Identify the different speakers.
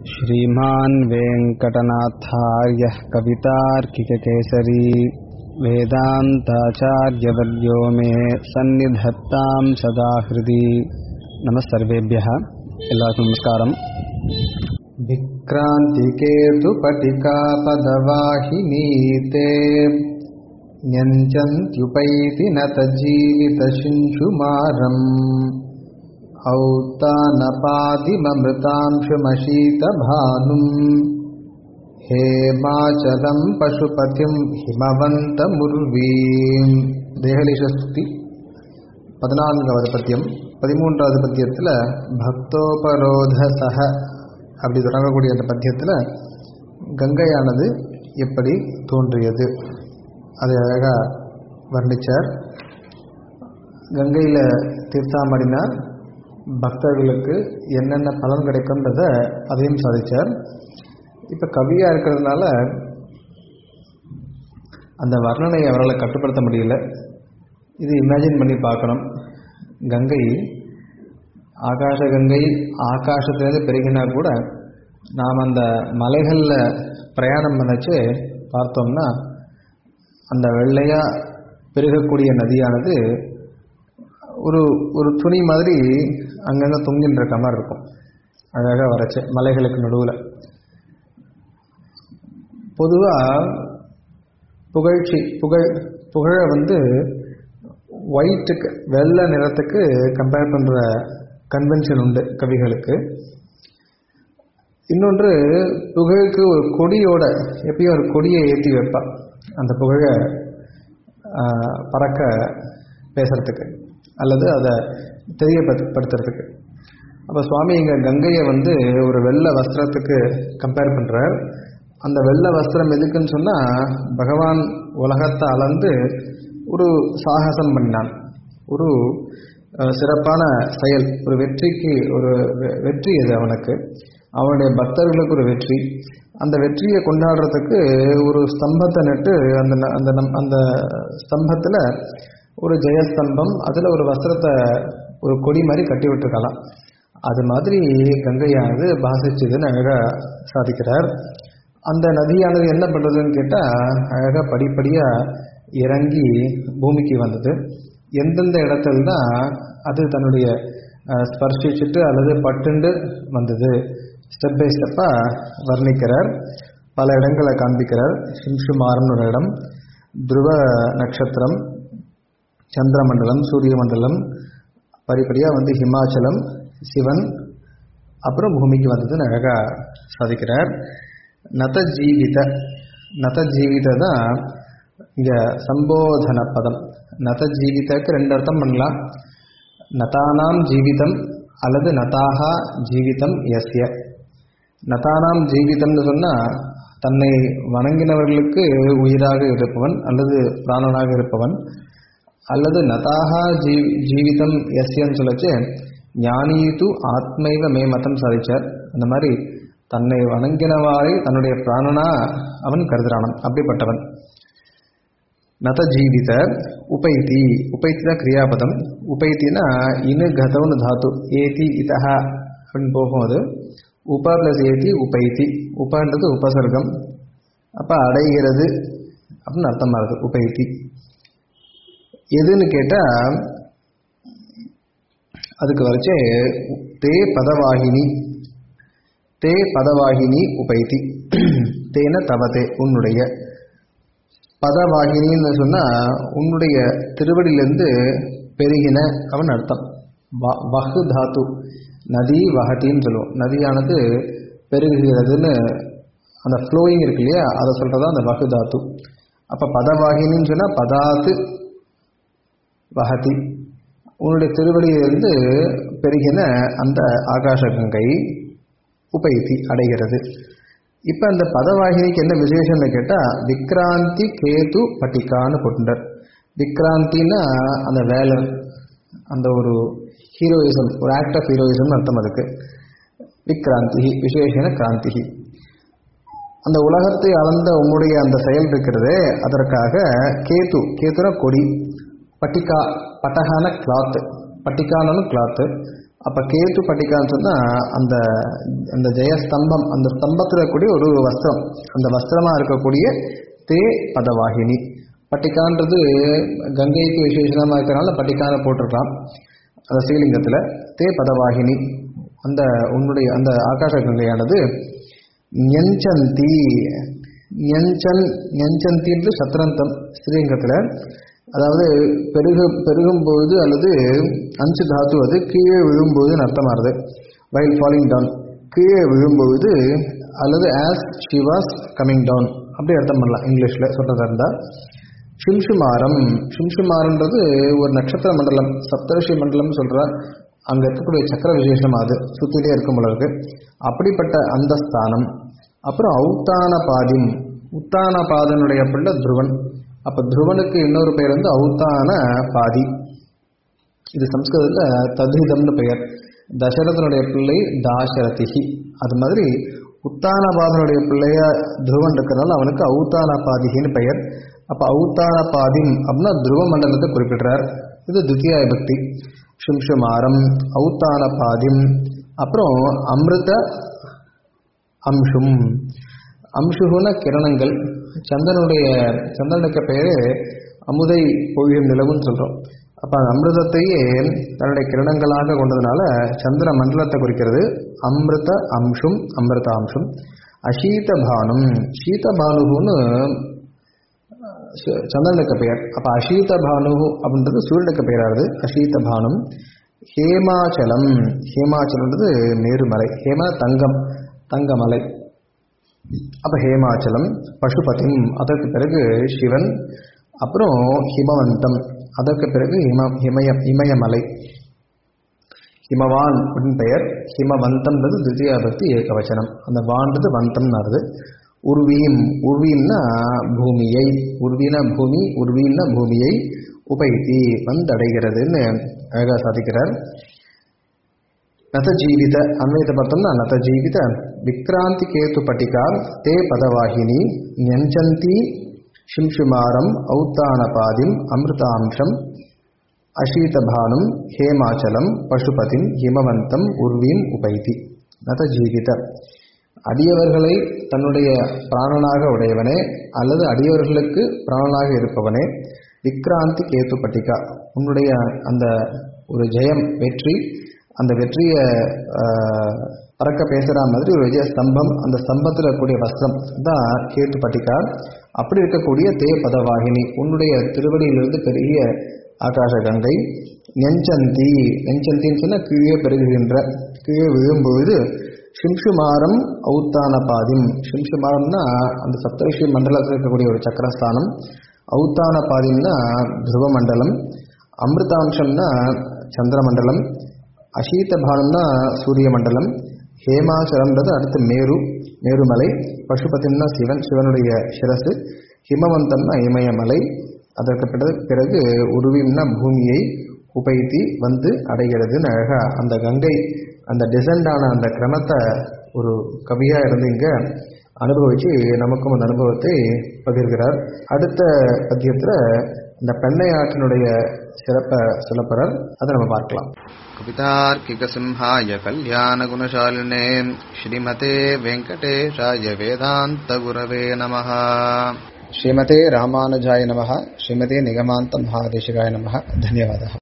Speaker 1: श्रीमान् वेङ्कटनाथार्यः कवितार्किककेसरी वेदान्ताचार्यवर्यो मे सन्निधत्तां सदा हृदि नमः सर्वेभ्यः எல்லாருக்கும் நமஸ்காரம் विक्रान्तिकेतुपटिकापदवाहिनीते न्यञ्चन्त्युपैति न तजीवितशिञ्शुमारम् औत्तानपादिममृतांशुमशीतभानुम् हेमाचलम् पशुपतिम् हिमवन्तमुर्वीम् தேகலிஷஸ்துதி பதினான்காவது பத்தியம் பதிமூன்றாவது பத்தியத்தில் பக்தோபரோத சக அப்படி தொடங்கக்கூடிய அந்த பத்தியத்தில் கங்கையானது எப்படி தோன்றியது அதை அழகாக வர்ணித்தார் கங்கையில் தீர்த்தாமடினா பக்தர்களுக்கு என்னென்ன பலன் கிடைக்கும்ன்றத அதையும் சாதித்தார் இப்போ கவியாக இருக்கிறதுனால அந்த வர்ணனையை அவரால் கட்டுப்படுத்த முடியல இது இமேஜின் பண்ணி பார்க்கணும் கங்கை ஆகாச கங்கை ஆகாசத்துலேருந்து பெருகினா கூட நாம் அந்த மலைகளில் பிரயாணம் பண்ணச்சு பார்த்தோம்னா அந்த வெள்ளையாக பெருகக்கூடிய நதியானது ஒரு ஒரு துணி மாதிரி அங்கங்கே தொங்கின்னு இருக்க மாதிரி இருக்கும் அழகாக வரைச்சு மலைகளுக்கு நடுவில் பொதுவாக புகழ்ச்சி புகழ் புகழை வந்து ஒயிட்டுக்கு வெள்ளை நிறத்துக்கு கம்பேர் பண்ணுற கன்வென்ஷன் உண்டு கவிகளுக்கு இன்னொன்று புகழுக்கு ஒரு கொடியோட எப்பயும் ஒரு கொடியை ஏற்றி வைப்பா அந்த புகழை பறக்க பேசுறதுக்கு அல்லது அதை தெரியப்படுத்துறதுக்கு அப்போ சுவாமி இங்கே கங்கையை வந்து ஒரு வெள்ளை வஸ்திரத்துக்கு கம்பேர் பண்ணுறார் அந்த வெள்ளை வஸ்திரம் எதுக்குன்னு சொன்னால் பகவான் உலகத்தை அளந்து ஒரு சாகசம் பண்ணினான் ஒரு சிறப்பான செயல் ஒரு வெற்றிக்கு ஒரு வெற்றி அது அவனுக்கு அவனுடைய பக்தர்களுக்கு ஒரு வெற்றி அந்த வெற்றியை கொண்டாடுறதுக்கு ஒரு ஸ்தம்பத்தை நட்டு அந்த அந்த நம் அந்த ஸ்தம்பத்தில் ஒரு ஜெயஸ்தம்பம் அதில் ஒரு வஸ்திரத்தை ஒரு கொடி மாதிரி கட்டி விட்டுருக்கலாம் அது மாதிரி கங்கையானது பாசிச்சதுன்னு அழகாக சாதிக்கிறார் அந்த நதியானது என்ன பண்ணுறதுன்னு கேட்டால் அழகாக படிப்படியாக இறங்கி பூமிக்கு வந்தது எந்தெந்த இடத்துல தான் அது தன்னுடைய ஸ்பர்சிச்சுட்டு அல்லது பட்டுண்டு வந்தது ஸ்டெப் பை ஸ்டெப்பாக வர்ணிக்கிறார் பல இடங்களை காண்பிக்கிறார் சிம்சுமாரன் ஒரு இடம் துருவ நட்சத்திரம் சந்திரமண்டலம் சூரிய மண்டலம் படிப்படியாக வந்து ஹிமாச்சலம் சிவன் அப்புறம் பூமிக்கு வந்ததுன்னு அழகாக சாதிக்கிறார் நத ஜீவித நத ஜீவித தான் இங்கே சம்போதன பதம் நத ஜீவிதக்கு ரெண்டு அர்த்தம் பண்ணலாம் நதானாம் ஜீவிதம் அல்லது நதாகா ஜீவிதம் எஸ்ய நதானாம் ஜீவிதம்னு சொன்னால் தன்னை வணங்கினவர்களுக்கு உயிராக இருப்பவன் அல்லது பிராணனாக இருப்பவன் அல்லது நதாகா ஜீ ஜீவிதம் எஸ்யன்னு சொல்லச்சு ஞானீது ஆத்மைவ மே மதம் சாதிச்சார் அந்த மாதிரி தன்னை வணங்கினவாறை தன்னுடைய பிராணனா அவன் கருதுறானான் அப்படிப்பட்டவன் நத ஜீவித உபைத்தி உபைத்தி தான் கிரியாபதம் உபைத்தினா இனு கதவுன்னு தாத்து ஏதி இதஹா அப்படின்னு போகும்போது உப பிளஸ் ஏதி உபைத்தி உபன்றது உபசர்க்கம் அப்போ அடைகிறது அப்படின்னு அர்த்தமாக இருக்குது உபைத்தி எதுன்னு கேட்டால் அதுக்கு வரைச்சே தே பதவாகினி தே பதவாகினி உபைத்தி தேன தவதே உன்னுடைய பதவாகினின்னு சொன்னால் உன்னுடைய திருவடியிலேருந்து பெருகின அவன் அர்த்தம் வஹு தாத்து நதி வகட்டின்னு சொல்லுவோம் நதியானது பெருகுகிறதுன்னு அந்த ஃப்ளோயிங் இருக்கு இல்லையா அதை சொல்கிறதா அந்த வகு தாத்து அப்போ பதவாகினின்னு சொன்னால் பதாத்து வகதி உன்னுடைய திருவடியிலிருந்து பெருகின அந்த ஆகாஷ கங்கை உபைத்தி அடைகிறது இப்போ அந்த பதவாகினிக்கு என்ன விசேஷம்னு கேட்டால் விக்ராந்தி கேது பட்டிக்கான்னு கொண்டார் விக்ராந்தின்னா அந்த வேலன் அந்த ஒரு ஹீரோயிசம் ஒரு ஆக்ட் ஆஃப் ஹீரோயிசம் அர்த்தம் அதுக்கு விக்ராந்தி விசேஷன கிராந்தி அந்த உலகத்தை அளந்த உம்முடைய அந்த செயல் இருக்கிறதே அதற்காக கேது கேதுனா கொடி பட்டிகா பட்டகான கிளாத்து பட்டிக்கானு கிளாத்து அப்ப கேத்து பட்டிக்கான்னு சொன்னா அந்த அந்த ஜெயஸ்தம்பம் அந்த ஸ்தம்பத்தில் இருக்கக்கூடிய ஒரு வஸ்திரம் அந்த வஸ்திரமா இருக்கக்கூடிய தே பதவாகினி பட்டிக்கான்றது கங்கைக்கு விசேஷமா இருக்கிறனால பட்டிக்கான போட்டிருக்கலாம் அந்த ஸ்ரீலிங்கத்தில் தே பதவாகினி அந்த உன்னுடைய அந்த ஆகாச கங்கையானது ஞஞ்சந்தி ஞஞ்சன் ஞஞ்சந்தின்று சத்ரந்தம் ஸ்ரீலிங்கத்தில் அதாவது பெருகு பெருகும்போது அல்லது அஞ்சு தாத்து அது கீழே விழும்போதுன்னு அர்த்தமாகுது வைல் ஃபாலிங் டவுன் கீழே விழும்போது அல்லது as she was coming down அப்படி அர்த்தம் பண்ணலாம் இங்கிலீஷில் சொல்கிறதா இருந்தால் ஷிம்ஷுமாரம் ஷிம்ஷுமாரன்றது ஒரு நட்சத்திர மண்டலம் சப்தரிஷி மண்டலம்னு சொல்கிற அங்கே இருக்கக்கூடிய சக்கர விசேஷம் அது சுற்றிலே இருக்கும் போல இருக்கு அப்படிப்பட்ட அந்த ஸ்தானம் அப்புறம் ஔத்தான பாதிம் உத்தான பாதனுடைய பிள்ளை துருவன் அப்போ துருவனுக்கு இன்னொரு பெயர் வந்து ஔத்தான பாதி இது சம்ஸ்கிருதத்தில் தத்ஹிதம்னு பெயர் தசரதனுடைய பிள்ளை தாசரதிகி அது மாதிரி உத்தான பாதனுடைய பிள்ளைய துருவன் இருக்கிறனால அவனுக்கு ஔத்தான பாதிகின்னு பெயர் அப்போ ஔத்தான பாதிம் அப்படின்னா துருவ மண்டலத்தை குறிப்பிடுறார் இது துத்தியாய பக்தி ஷும்ஷுமாரம் ஔத்தான பாதிம் அப்புறம் அமிர்த அம்சும் அம்சுகுன கிரணங்கள் சந்திரனுடைய சந்திரனுக்கு பெயர் அமுதை பொழியும் நிலவுன்னு சொல்கிறோம் அப்போ அந்த அமிர்தத்தையே தன்னுடைய கிரணங்களாக கொண்டதுனால சந்திர மண்டலத்தை குறிக்கிறது அமிர்த அம்சும் அமிர்த அம்சும் அசீத பானம் சீத பானுகுன்னு சந்திரனுக்கு பெயர் அப்போ அசீத பானு அப்படின்றது சூரியனுக்கு பெயராகுது அசீத பானம் ஹேமாச்சலம் ஹேமாச்சலன்றது மேருமலை ஹேம தங்கம் தங்கமலை அப்போ ஹேமாச்சலம் பசுபதிம் அதற்கு பிறகு சிவன் அப்புறம் ஹிமவந்தம் அதற்கு பிறகு ஹிம ஹிமய இமயமலை ஹிமவான் அப்படின்னு பெயர் ஹிமவந்தம்ன்றது தித்தியாபக்தி ஏகவச்சனம் அந்த வான்றது வந்தம்னு வருது உர்வீம் உர்வீம்னா பூமியை உர்வீனா பூமி உர்வீன்னா பூமியை உபைத்தி வந்தடைகிறதுன்னு அழகாக சாதிக்கிறார் நத ஜீவித அன்வயத்தை பார்த்தோம்னா நத ஜீவித விக்ராந்தி கேத்து பட்டிகா தே பதவாகினி ஞஞ்சந்தி ஷிம்ஷுமாரம் ஔத்தானபாதிம் அமிர்தாம்சம் அஷீதபானும் ஹேமாச்சலம் பசுபதிம் ஹிமவந்தம் உர்வீம் உபைதி நத ஜீவித அடியவர்களை தன்னுடைய பிராணனாக உடையவனே அல்லது அடியவர்களுக்கு பிராணனாக இருப்பவனே விக்ராந்தி கேத்து பட்டிகா உன்னுடைய அந்த ஒரு ஜெயம் வெற்றி அந்த வெற்றியை பறக்க பேசுகிற மாதிரி ஒரு விஜய ஸ்தம்பம் அந்த ஸ்தம்பத்தில் இருக்கக்கூடிய வஸ்திரம் தான் கேத்து பட்டிகா அப்படி இருக்கக்கூடிய தே பதவாகினி உன்னுடைய திருவடியிலிருந்து பெரிய ஆகாச கங்கை நெஞ்சந்தி நெஞ்சந்தின்னு சொன்னால் கீழே பெருகுகின்ற கீழே விழும்பொழுது ஷிம்ஷுமாரம் ஔத்தான பாதிம் ஷிம்ஷுமாரம்னா அந்த சப்தரிஷி மண்டலத்தில் இருக்கக்கூடிய ஒரு சக்கரஸ்தானம் ஔத்தான பாதிம்னா துருவ மண்டலம் அமிர்தாம்சம்னா சந்திரமண்டலம் அசீத பானம்னா சூரிய மண்டலம் ஹேமாச்சலம்ன்றது அடுத்து மேரு மேருமலை பசுபதிம்னா சிவன் சிவனுடைய சிரசு ஹிமவந்தம்னா இமயமலை அதற்கு பிறகு பிறகு உருவிம்னா பூமியை உபைத்தி வந்து அடைகிறதுன்னு அழகா அந்த கங்கை அந்த டிசெண்டான அந்த கிரமத்தை ஒரு கவியாக இருந்து இங்கே அனுபவித்து நமக்கும் அந்த அனுபவத்தை பகிர்கிறார் அடுத்த பத்தியத்தில் இந்த பெண்ணை ஆற்றினுடைய சிறப்பை சொல்லப்படுறார் அதை நம்ம பார்க்கலாம்
Speaker 2: कवितार्किकसिंहाय कल्याणगुणशालिने श्रीमते वेङ्कटेशाय वेदान्तगुरवे नमः
Speaker 1: ಶ್ರೀಮತೆ ರಾಮಾನುಜಾಯ ನಮಃ ಶ್ರೀಮತೆ ನಿಗಮಾಂತ ಮಹಾದೇಶಿಗಾಯ ನಮಃ ಧನ್ಯವಾದ